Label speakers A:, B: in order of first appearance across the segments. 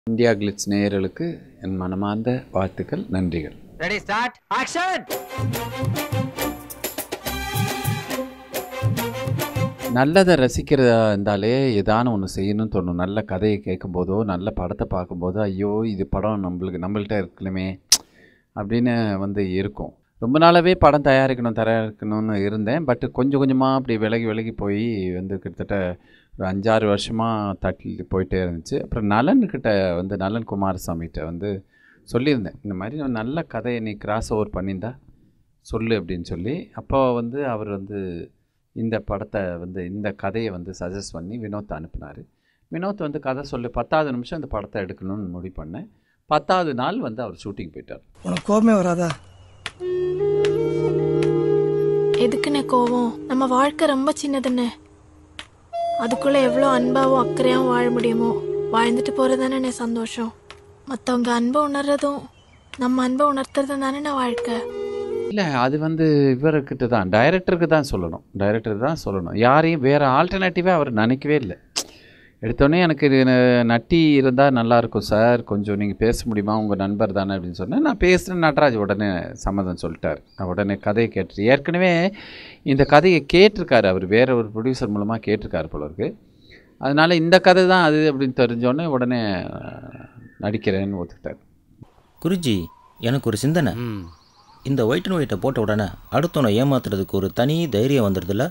A: India glitz நேயர்களுக்கு என் மனமார்ந்த வாழ்த்துக்கள் நன்றிகள்
B: ரெடி ஸ்டார்ட் ஆக்ஷன்
A: நல்லதை ரசிக்கிறதா இருந்தாலே ஏதான ஒன்று செய்யணும்னு தோணும் நல்ல கதையை கேட்கும்போதோ நல்ல படத்தை பார்க்கும்போதோ ஐயோ இது படம் நம்மளுக்கு நம்மள்ட்ட இருக்கணுமே அப்படின்னு வந்து இருக்கும் ரொம்ப நாளாகவே படம் தயாரிக்கணும் தயாரிக்கணும்னு இருந்தேன் பட் கொஞ்சம் கொஞ்சமாக அப்படி விலகி விலகி போய் வந்து கிட்டத்தட்ட ஒரு அஞ்சாறு வருஷமாக தட்டி போயிட்டே இருந்துச்சு அப்புறம் நலன்கிட்ட வந்து நலன் குமாரசாமிகிட்ட வந்து சொல்லியிருந்தேன் இந்த மாதிரி ஒரு நல்ல கதையை நீ கிராஸ் ஓவர் பண்ணியிருந்தா சொல்லு அப்படின்னு சொல்லி அப்போ வந்து அவர் வந்து இந்த படத்தை வந்து இந்த கதையை வந்து சஜஸ்ட் பண்ணி வினோத் அனுப்புனார் வினோத் வந்து கதை சொல்லி பத்தாவது நிமிஷம் இந்த படத்தை எடுக்கணும்னு முடிவு பண்ணேன் பத்தாவது நாள் வந்து அவர் ஷூட்டிங் போயிட்டார்
C: உனக்கு கோபமே வராதா
D: எதுக்குண்ணே கோவம் நம்ம வாழ்க்கை ரொம்ப சின்னதுண்ணே அதுக்குள்ள எவ்வளோ அன்பாவும் அக்கறையாவும் வாழ முடியுமோ வாழ்ந்துட்டு போறதுதானே சந்தோஷம் மற்றவங்க அன்பை உணர்றதும் நம்ம அன்பை உணர்த்துறதும் தானே வாழ்க்கை
A: இல்லை அது வந்து இவர்கிட்ட தான் டைரக்டருக்கு தான் சொல்லணும் டைரக்டர் தான் சொல்லணும் யாரையும் வேறு ஆல்டர்னேட்டிவாக அவர் நினைக்கவே இல்லை எடுத்தோடனே எனக்கு இது ந- நட்டி இருந்தால் நல்லாயிருக்கும் சார் கொஞ்சம் நீங்கள் பேச முடியுமா உங்கள் நண்பர் தானே அப்படின்னு சொன்னேன் நான் பேசுகிறேன் நட்ராஜ் உடனே சம்மதம் சொல்லிட்டார் நான் உடனே கதையை கேட்டு ஏற்கனவே இந்த கதையை கேட்டிருக்காரு அவர் வேற ஒரு ப்ரொடியூசர் மூலமாக கேட்டிருக்காரு போல இருக்கு அதனால் இந்த கதை தான் அது அப்படின்னு தெரிஞ்சோடனே உடனே அஹ், நடிக்கிறேன்னு ஒத்துக்கிட்டார்
E: குருஜி எனக்கு ஒரு சிந்தனை இந்த ஒயிட் அண்ட் ஒயிட்டை போட்ட உடனே அடுத்தவனை ஏமாத்துறதுக்கு ஒரு தனி தைரியம் வந்துடுதுல்ல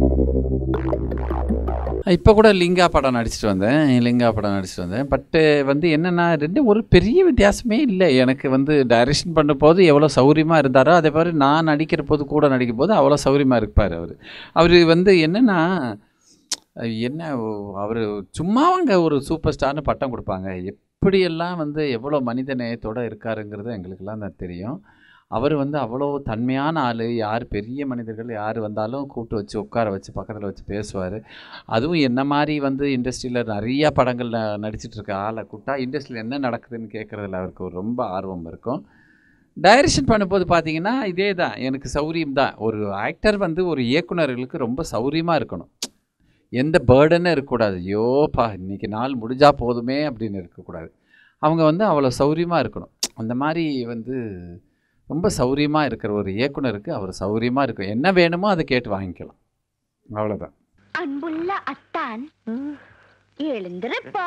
A: இப்போ கூட லிங்கா படம் நடிச்சிட்டு வந்தேன் லிங்கா படம் நடிச்சிட்டு வந்தேன் பட்டு வந்து என்னென்னா ரெண்டு ஒரு பெரிய வித்தியாசமே இல்லை எனக்கு வந்து டைரக்ஷன் பண்ணும்போது எவ்வளோ சௌரியமாக இருந்தாரோ அதே மாதிரி நான் நடிக்கிற போது கூட நடிக்கும் போது அவ்வளோ சௌரியமாக இருப்பார் அவர் அவர் வந்து என்னென்னா என்ன அவர் சும்மாவங்க ஒரு சூப்பர் ஸ்டார்னு பட்டம் கொடுப்பாங்க எப்படியெல்லாம் வந்து எவ்வளோ மனித நேயத்தோடு இருக்காருங்கிறது எங்களுக்கெல்லாம் தான் தெரியும் அவர் வந்து அவ்வளோ தன்மையான ஆள் யார் பெரிய மனிதர்கள் யார் வந்தாலும் கூப்பிட்டு வச்சு உட்கார வச்சு பக்கத்தில் வச்சு பேசுவார் அதுவும் என்ன மாதிரி வந்து இண்டஸ்ட்ரியில் நிறையா படங்களில் நடிச்சிட்டு இருக்க ஆளை கூப்பிட்டா இண்டஸ்ட்ரியில் என்ன நடக்குதுன்னு கேட்குறதுல அவருக்கு ஒரு ரொம்ப ஆர்வம் இருக்கும் டைரக்ஷன் பண்ணும்போது பார்த்தீங்கன்னா இதே தான் எனக்கு சௌரியம் தான் ஒரு ஆக்டர் வந்து ஒரு இயக்குனர்களுக்கு ரொம்ப சௌரியமாக இருக்கணும் எந்த பேர்டனும் இருக்கக்கூடாது ஐயோப்பா இன்னைக்கு நாள் முடிஞ்சால் போதுமே அப்படின்னு இருக்கக்கூடாது அவங்க வந்து அவ்வளோ சௌரியமாக இருக்கணும் அந்த மாதிரி வந்து ரொம்ப சௌரியமாக இருக்கிற ஒரு இயக்குனருக்கு அவர் சௌரியமாக இருக்கும் என்ன வேணுமோ அதை கேட்டு வாங்கிக்கலாம் அவ்வளோதான்
F: அன்புள்ள அத்தான் எழுந்திருப்பா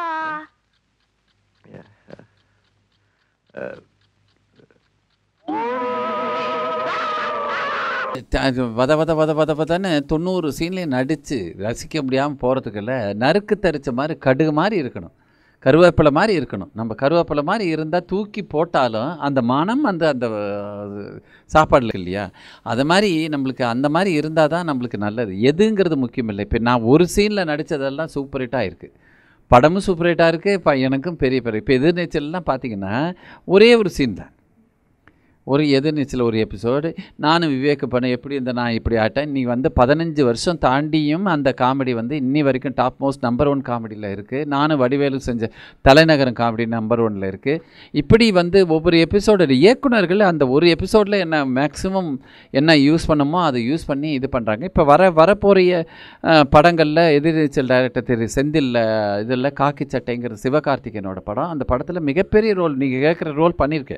A: அது வத வத வத வத வதன்னு தொண்ணூறு சீன்லேயும் நடித்து ரசிக்க முடியாமல் போகிறதுக்குள்ள நறுக்கு தரிச்ச மாதிரி கடுகு மாதிரி இருக்கணும் கருவேப்பிலை மாதிரி இருக்கணும் நம்ம கருவேப்பிலை மாதிரி இருந்தால் தூக்கி போட்டாலும் அந்த மனம் அந்த அந்த அஹ், சாப்பாடுல இருக்கு இல்லையா அது மாதிரி நம்மளுக்கு அந்த மாதிரி இருந்தால் தான் நம்மளுக்கு நல்லது எதுங்கிறது முக்கியம் இல்லை இப்போ நான் ஒரு சீனில் நடித்ததெல்லாம் சூப்பர் ஹிட்டாக இருக்குது படமும் சூப்பர் ஹிட்டாக இருக்குது இப்போ எனக்கும் பெரிய பெரிய இப்போ எதிர்நீச்சல்லாம் பார்த்தீங்கன்னா ஒரே ஒரு சீன் தான் ஒரு எதிர்நீச்சல் ஒரு எபிசோடு நானும் விவேக் பண்ண எப்படி இந்த நான் இப்படி ஆட்டேன் நீ வந்து பதினஞ்சு வருஷம் தாண்டியும் அந்த காமெடி வந்து இன்னி வரைக்கும் டாப் மோஸ்ட் நம்பர் ஒன் காமெடியில் இருக்குது நானும் வடிவேலு செஞ்ச தலைநகரம் காமெடி நம்பர் ஒன்னில் இருக்குது இப்படி வந்து ஒவ்வொரு எபிசோடு இயக்குனர்கள் அந்த ஒரு எபிசோடில் என்ன மேக்ஸிமம் என்ன யூஸ் பண்ணுமோ அதை யூஸ் பண்ணி இது பண்ணுறாங்க இப்போ வர வரப்போகிற படங்களில் எதிர்நீச்சல் டைரக்டர் திரு செந்தில் இதில் காக்கி சட்டைங்கிற சிவகார்த்திகேயனோட படம் அந்த படத்தில் மிகப்பெரிய ரோல் நீங்கள் கேட்குற ரோல் பண்ணியிருக்கேன்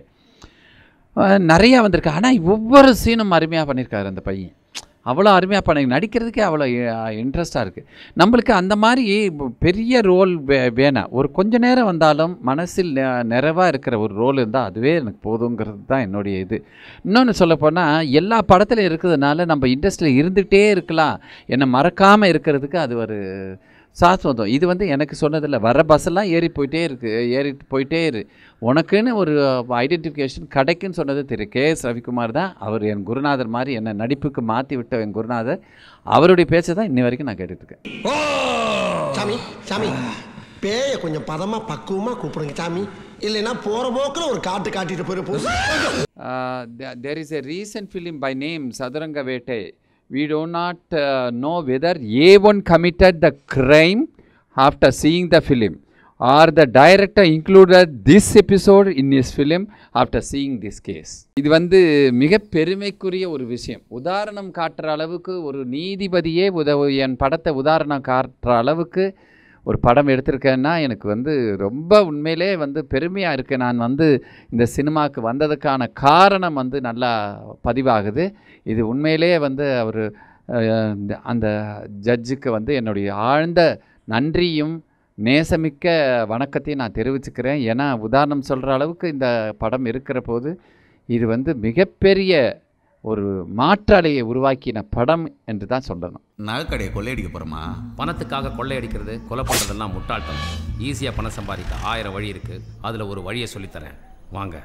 A: அஹ் நிறையா வந்திருக்கு ஆனால் ஒவ்வொரு சீனும் அருமையாக பண்ணியிருக்காரு அந்த பையன் அவ்வளோ அருமையாக பண்ணி நடிக்கிறதுக்கே அவ்வளோ இன்ட்ரெஸ்ட்டாக இருக்குது நம்மளுக்கு அந்த மாதிரி பெரிய ரோல் வே வேணாம் ஒரு கொஞ்ச நேரம் வந்தாலும் மனசில் நிறைவாக இருக்கிற ஒரு ரோல் இருந்தால் அதுவே எனக்கு போதுங்கிறது தான் என்னுடைய இது இன்னொன்று சொல்லப்போனால் எல்லா படத்துலையும் இருக்கிறதுனால நம்ம இண்டஸ்ட்ரியில் இருந்துகிட்டே இருக்கலாம் என்னை மறக்காமல் இருக்கிறதுக்கு அது ஒரு சாஸ்வதம் இது வந்து எனக்கு சொன்னதில்லை வர பஸ்ஸெல்லாம் ஏறி போயிட்டே இருக்கு ஏறிட்டு போயிட்டே இரு உனக்குன்னு ஒரு ஐடென்டிஃபிகேஷன் கிடைக்குன்னு சொன்னது திரு கே எஸ் ரவிக்குமார் தான் அவர் என் குருநாதர் மாதிரி என்னை நடிப்புக்கு மாற்றி விட்ட என் குருநாதர் அவருடைய பேச்சை தான் இன்னி வரைக்கும் நான் கேட்டுட்டு இருக்கேன்
C: சாமி சாமி பேய கொஞ்சம் பதமா பக்குவமா கூப்பிடுங்க சாமி இல்லைன்னா போற போக்குல ஒரு காட்டு காட்டிட்டு போயிருப்போம்
A: Uh, there, there is a recent film by name Sadaranga Vete. We do not uh, know whether A1 committed the crime after seeing the film or the director included this episode in his film after seeing this case. இது வந்து மிக பெருமைக்குரிய ஒரு விஷயம் உதாரணம் காட்டுற அளவுக்கு ஒரு நீதிபதியே உதவு என் படத்தை உதாரணம் காட்டுற அளவுக்கு ஒரு படம் எடுத்திருக்கேன்னா எனக்கு வந்து ரொம்ப உண்மையிலே வந்து பெருமையாக இருக்குது நான் வந்து இந்த சினிமாவுக்கு வந்ததுக்கான காரணம் வந்து நல்லா பதிவாகுது இது உண்மையிலே வந்து அவர் அந்த ஜட்ஜுக்கு வந்து என்னுடைய ஆழ்ந்த நன்றியும் நேசமிக்க வணக்கத்தையும் நான் தெரிவிச்சுக்கிறேன் ஏன்னா உதாரணம் சொல்கிற அளவுக்கு இந்த படம் இருக்கிற போது இது வந்து மிகப்பெரிய ஒரு மாற்றாலையை உருவாக்கின படம் என்று தான் சொல்லணும்
G: நகைக்கடையை கொள்ளையடிக்க போகிறோமா
H: பணத்துக்காக கொள்ளையடிக்கிறது கொலை பண்ணுறதெல்லாம் முட்டாள்தனம் ஈஸியாக பணம் சம்பாதிக்க ஆயிரம் வழி இருக்குது அதில் ஒரு வழியை சொல்லித்தரேன் வாங்க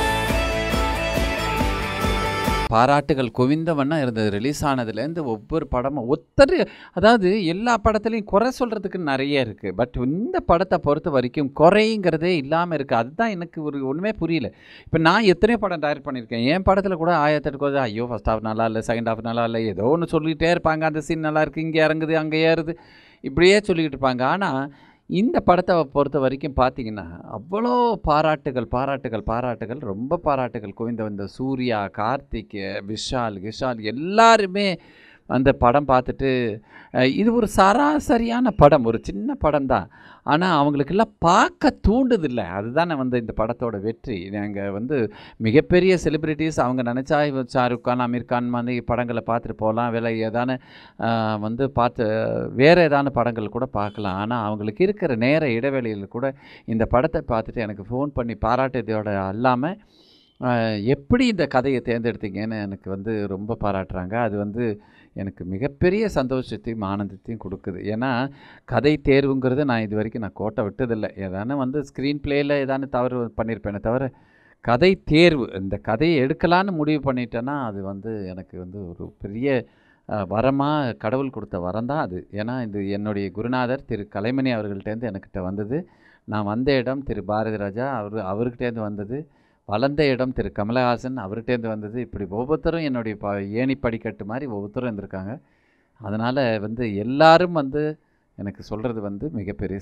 A: பாராட்டுகள் குவிந்த வண்ணம் இருந்தது ரிலீஸ் ஆனதுலேருந்து ஒவ்வொரு படமும் ஒத்தர் அதாவது எல்லா படத்துலையும் குறை சொல்கிறதுக்கு நிறைய இருக்குது பட் இந்த படத்தை பொறுத்த வரைக்கும் குறைங்கிறதே இல்லாமல் இருக்குது அதுதான் எனக்கு ஒரு ஒன்றுமே புரியல இப்போ நான் எத்தனையோ படம் டைரக்ட் பண்ணியிருக்கேன் என் படத்தில் கூட ஆயிரத்தெட்டு கோது ஐயோ ஃபஸ்ட் ஹாஃப் நல்லா இல்லை செகண்ட் ஹாஃப் நல்லா இல்லை ஏதோ ஒன்று சொல்லிகிட்டே இருப்பாங்க அந்த சீன் நல்லா இருக்குது இங்கே இறங்குது அங்கே ஏறுது இப்படியே சொல்லிக்கிட்டு இருப்பாங்க ஆனால் இந்த படத்தை பொறுத்த வரைக்கும் பார்த்தீங்கன்னா அவ்வளோ பாராட்டுகள் பாராட்டுகள் பாராட்டுகள் ரொம்ப பாராட்டுகள் குவிந்த வந்த சூர்யா கார்த்திக் விஷால் விஷால் எல்லாருமே அந்த படம் பார்த்துட்டு அஹ், இது ஒரு சராசரியான படம் ஒரு சின்ன படம் தான் ஆனால் அவங்களுக்கெல்லாம் பார்க்க தூண்டுதில்ல அதுதானே வந்து இந்த படத்தோட வெற்றி நாங்கள் வந்து மிகப்பெரிய செலிப்ரிட்டிஸ் அவங்க நினச்சா இவ ஷாருக் கான் அமீர் கான் மாதிரி படங்களை பார்த்துட்டு போகலாம் வேலை ஏதான ஆஹ், வந்து பார்த்து வேறு ஏதான படங்கள் கூட பார்க்கலாம் ஆனால் அவங்களுக்கு இருக்கிற நேர இடைவெளியில் கூட இந்த படத்தை பார்த்துட்டு எனக்கு ஃபோன் பண்ணி பாராட்டுறதோட அல்லாமல் ஆஹ், எப்படி இந்த கதையை தேர்ந்தெடுத்தீங்கன்னு எனக்கு வந்து ரொம்ப பாராட்டுறாங்க அது வந்து எனக்கு மிகப்பெரிய சந்தோஷத்தையும் ஆனந்தத்தையும் கொடுக்குது ஏன்னா கதை தேர்வுங்கிறது நான் இது வரைக்கும் நான் கோட்டை விட்டதில்லை ஏதானு வந்து ஸ்க்ரீன் பிளேயில் ஏதானு தவறு பண்ணியிருப்பேனே தவிர கதை தேர்வு இந்த கதையை எடுக்கலான்னு முடிவு பண்ணிட்டேன்னா அது வந்து எனக்கு வந்து ஒரு பெரிய அஹ், வரமா கடவுள் கொடுத்த வரம் தான் அது ஏன்னா இது என்னுடைய குருநாதர் திரு கலைமணி அவர்கள்ட்டேருந்து எனக்கிட்ட வந்தது நான் வந்த இடம் திரு பாரதி ராஜா அவர் அவர்கிட்டேருந்து வந்தது வளர்ந்த இடம் திரு கமலஹாசன் அவர்கிட்டேருந்து வந்தது இப்படி ஒவ்வொருத்தரும் என்னுடைய ப ஏணி படிக்கட்டு மாதிரி ஒவ்வொருத்தரும் இருந்திருக்காங்க அதனால் வந்து எல்லாரும் வந்து எனக்கு சொல்கிறது வந்து மிகப்பெரிய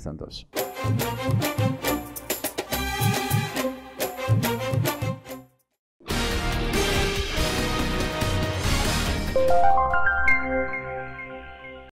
A: சந்தோஷம்